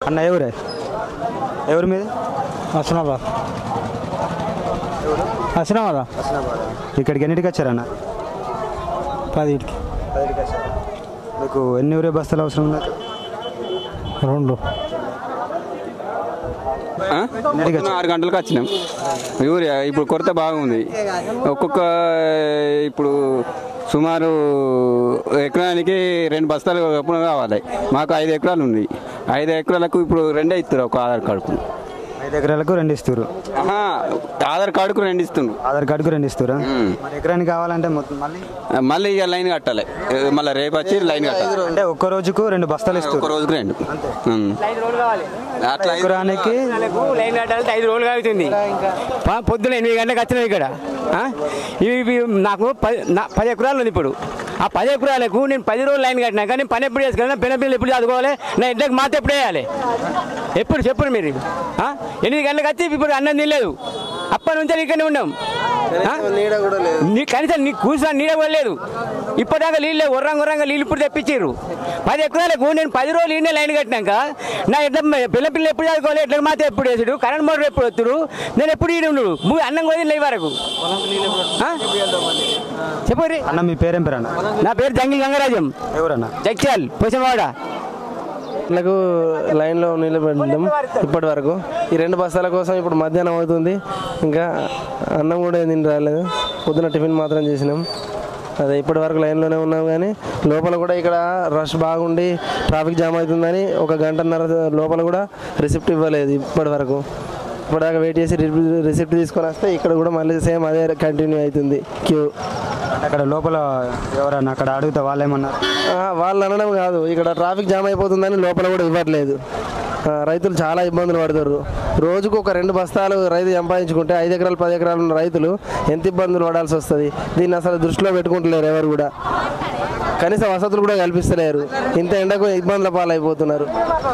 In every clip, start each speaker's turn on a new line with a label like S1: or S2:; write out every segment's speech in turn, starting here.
S1: అన్న ఎవరే ఎవరి మీద
S2: హస్నాబాద్ హస్నాబాదా
S1: ఇక్కడికి ఎన్నిటికి వచ్చారన్న
S2: పదిటికి
S1: మీకు ఎన్ని ఊరే బస్తాలు అవసరం ఉన్నది
S2: రెండు
S3: ఆ? పొద్దున్న ఆరు గంటలకు వచ్చినాం యూరియా ఇప్పుడు కొరత బాగుంది ఒక్కొక్క ఇప్పుడు సుమారు ఎకరానికి రెండు బస్తాలు చొప్పున కావాలి మాకు ఐదు ఎకరాలు ఉంది ఐదు ఎకరాలకు ఇప్పుడు రెండే ఇస్తారు ఒక ఆధార్ కార్డుకు
S1: ఐదు ఎకరాలకు రెండు ఇస్తారు
S3: ఆహా, ఆధార్ కార్డుకు రెండు ఇస్తుండ్రు
S1: ఆధార్ కార్డుకు రెండు ఇస్తారా
S3: ఉమ్.
S1: మరి ఎకరానికి కావాలంటే మొత్తం మళ్ళీ
S3: మళ్ళీ ఇక లైన్ కట్టాలి మళ్ళీ రేపు వచ్చి లైన్ కట్టాలి
S1: అంటే ఒక్క రోజుకు రెండు బస్తాలు
S3: ఒక
S1: ఇస్తారు
S3: రోజుకి రెండు ఉమ్. అట్లా ఐదు-
S1: ఎకరానికి
S4: లైన్ కట్టాలంటే ఐదు రోజులు అవుతుంది ప- పొద్దున ఎనిమిది గంటలకు వచ్చినాయి ఇక్కడ ఆ? ఇవి ఇవి నాకు పది నా- పది ఎకరాలు ఉంది ఇప్పుడు ఆ పది ఎకరాలకు నేను పది రోజులు లైన్ కట్టినా కానీ పని ఎప్పుడు చేసుకోవాలి పిల్ల పిల్లలు ఎప్పుడు చదువుకోవాలి నా ఇంట్లోకి మాత ఎప్పుడు వేయాలి ఎప్పుడు చెప్పరు మీరు ఆ? ఎనిమిది గంటలకు వచ్చి ఇప్పుడు అన్నం తినలేదు అప్పటి నుంచి ఇక్కడనే ఉన్నాం ఆ? నీ కనీసం నీ కూర్చొని నీడ కూడా లేదు ఇప్పటిదాకా నీళ్ళు లేవు ఉర్రంగా ఉర్రంగా నీళ్ళు ఇప్పుడు తెప్పించారు పది ఎకరాలకు నేను పది రోజులు ఈయన లైన్ కట్టినాక నా ఎట్లా పిల్ల పిల్లలు ఎప్పుడు చదువుకోవాలి ఎట్లా మాత్రం ఎప్పుడు వేసాడు కరెంట్ మోటార్ ఎప్పుడు వస్తుడు నేను ఎప్పుడు ఈడు ఉండు ము- అన్నం కూడా లేవు వరకు ఆ? చెప్పు రీ.
S1: అన్న మీ పేరేం పేరు అన్న
S4: నా పేరు జంగిల్ గంగరాజం
S1: ఎవరన్నా
S4: జగ్చాల్ పోచమవాడ
S2: గంటలకు లైన్లో నిలబెట్టాం ఇప్పటి వరకు ఈ రెండు బస్తాల కోసం ఇప్పుడు మధ్యాహ్నం అవుతుంది ఇంకా అన్నం కూడా ఏం తిని రాలేదు పొద్దున టిఫిన్ మాత్రం చేసినాం అదే ఇప్పటి వరకు లైన్లోనే ఉన్నాం కానీ లోపల కూడా ఇక్కడ రష్ బాగుండి ట్రాఫిక్ జామ్ అవుతుందని ఒక గంటన్నర లోపల కూడా రిసిప్ట్ ఇవ్వలేదు ఇప్పటి వరకు ఇప్పటిదాకా వెయిట్ చేసి రిసిప్ట్ తీసుకొని వస్తే ఇక్కడ కూడా మళ్ళీ సేమ్ అదే కంటిన్యూ అవుతుంది క్యూ
S1: అంటే అక్కడ లోపల ఎవరన్నా అక్కడ అడిగితే వాళ్ళు ఏమన్నారు
S2: ఆ, వాళ్ళు అనడం కాదు ఇక్కడ ట్రాఫిక్ జామ్ అయిపోతుందని లోపల కూడా ఇవ్వట్లేదు ఆ, రైతులు చాలా ఇబ్బందులు పడతారు రోజుకు ఒక రెండు బస్తాలు రైతు సంపాదించుకుంటే ఐదు ఎకరాలు పది ఎకరాలు ఉన్న రైతులు ఎంత ఇబ్బందులు పడాల్సి వస్తుంది దీన్ని అసలు దృష్టిలో పెట్టుకుంటలేరు ఎవరు కూడా కనీస వసతులు కూడా కల్పిస్తలేరు ఇంత ఎండకు ఇబ్బందుల పాలైపోతున్నారు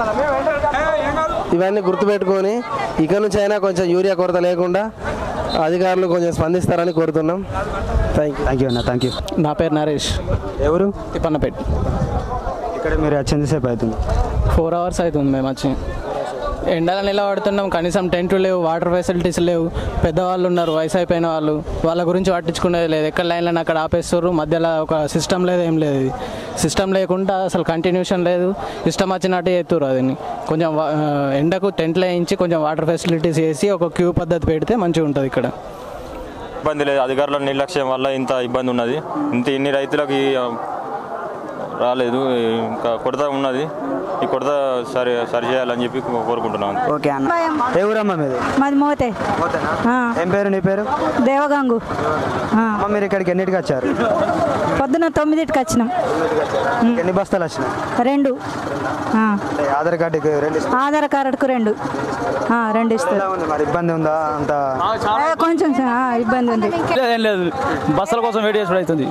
S2: ఇవన్నీ గుర్తుపెట్టుకొని ఇక నుంచి అయినా కొంచెం యూరియా కొరత లేకుండా అధికారులు కొంచెం స్పందిస్తారని కోరుతున్నాం థ్యాంక్ యూ
S1: థ్యాంక్ యూ అన్న థ్యాంక్ యూ
S5: నా పేరు నరేష్
S1: ఎవరు
S5: తిప్పన్నపేట
S1: ఇక్కడ మీరు వచ్చేంత సేపు అవుతుంది
S5: ఫోర్ అవర్స్ అవుతుంది మేము వచ్చి ఎండలో నిలబడుతున్నాం కనీసం టెంట్ లేవు వాటర్ ఫెసిలిటీస్ లేవు పెద్దవాళ్ళు ఉన్నారు వయసు అయిపోయిన వాళ్ళు వాళ్ళ గురించి పట్టించుకునేది లేదు ఎక్కడ లైన్లను అక్కడ ఆపేస్తారు మధ్యలో ఒక సిస్టమ్ లేదు ఏం లేదు ఇది సిస్టమ్ లేకుండా అసలు కంటిన్యూషన్ లేదు ఇష్టం వచ్చినట్టు చేస్తారు అదిని కొంచెం వా- ఆ, ఎండకు టెంట్లు వేయించి కొంచెం వాటర్ ఫెసిలిటీస్ వేసి ఒక క్యూ పద్ధతి పెడితే మంచిగా ఉంటుంది ఇక్కడ
S6: ఇబ్బంది లేదు అధికారుల నిర్లక్ష్యం వల్ల ఇంత ఇబ్బంది ఉన్నది ఇంత ఇన్ని రైతులకు ఈ, ఆ, రాలేదు ఇంకా కొరత ఉన్నది ఈ కొరత సరి సరి చేయాలని చెప్పి కోరుకుంటున్నాను
S1: ఓకే అన్న ఏ ఊరమ్మా మీది
S7: మాది మోతే ఆ,
S1: ఏం పేరు నీ పేరు
S7: దేవగంగు ఆ,
S1: అమ్మ మీరు ఇక్కడికి ఎన్నిటికి వచ్చారు
S7: పొద్దున తొమ్మిదింటికి వచ్చినాం
S1: ఎన్ని బస్తాలు వచ్చినాయి
S7: రెండు ఆ,
S1: అంటే ఆధార్ కార్డుకి రెండు ఇస్తారా?
S7: ఆధార్ కార్డుకు రెండు ఆ, రెండు ఇస్తారు
S1: ఎలా ఉంది మరి ఇబ్బంది ఉందా అంత
S7: ఆ, కొంచెం ఆ, ఇబ్బంది ఉంది
S5: ఏం లేదు బస్సుల కోసం వెయిట్ చేసి అవుతుంది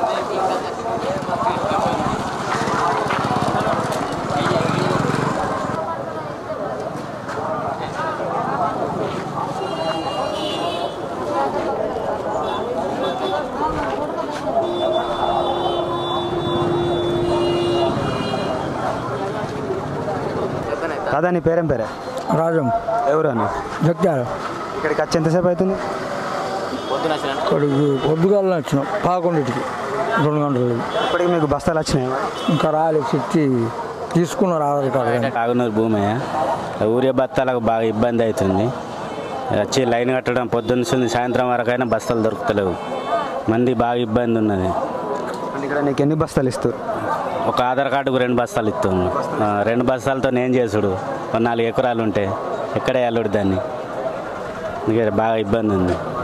S1: కాదా నీ పేరేం పేరే
S2: రాజం
S1: ఎవరు అన్న
S2: జగ్గారు
S1: ఇక్కడికి వచ్చి ఎంతసేపు అవుతుంది
S2: ఇక్కడికి పొద్దుగాల వచ్చినాం పదకొండింటికి రెండు గంటలు
S1: ఇప్పటికి మీకు బస్తాలు వచ్చినాయి
S2: ఇంకా రాలే చెప్తే తీసుకున్నారు ఆధార్ కార్డు
S8: కాగునూరు భూమయ్య ఊరే బత్తాలకు బాగా ఇబ్బంది అవుతుంది వచ్చి లైన్ కట్టడం పొద్దున్న నుంచి సాయంత్రం వరకైనా బస్తాలు దొరుకుతలేవు మంది బాగా ఇబ్బంది ఉన్నది
S1: అంటే ఇక్కడ నీకు ఎన్ని బస్తాలు ఇస్తారు
S8: ఒక ఆధార్ కార్డుకు రెండు బస్తాలు ఇస్తాము ఆ, రెండు బస్తాలతో నేను చేసుడు ఒక నాలుగు ఎకరాలు ఉంటే ఎక్కడ వెళ్ళడు దాన్ని అందుకే బాగా ఇబ్బంది ఉంది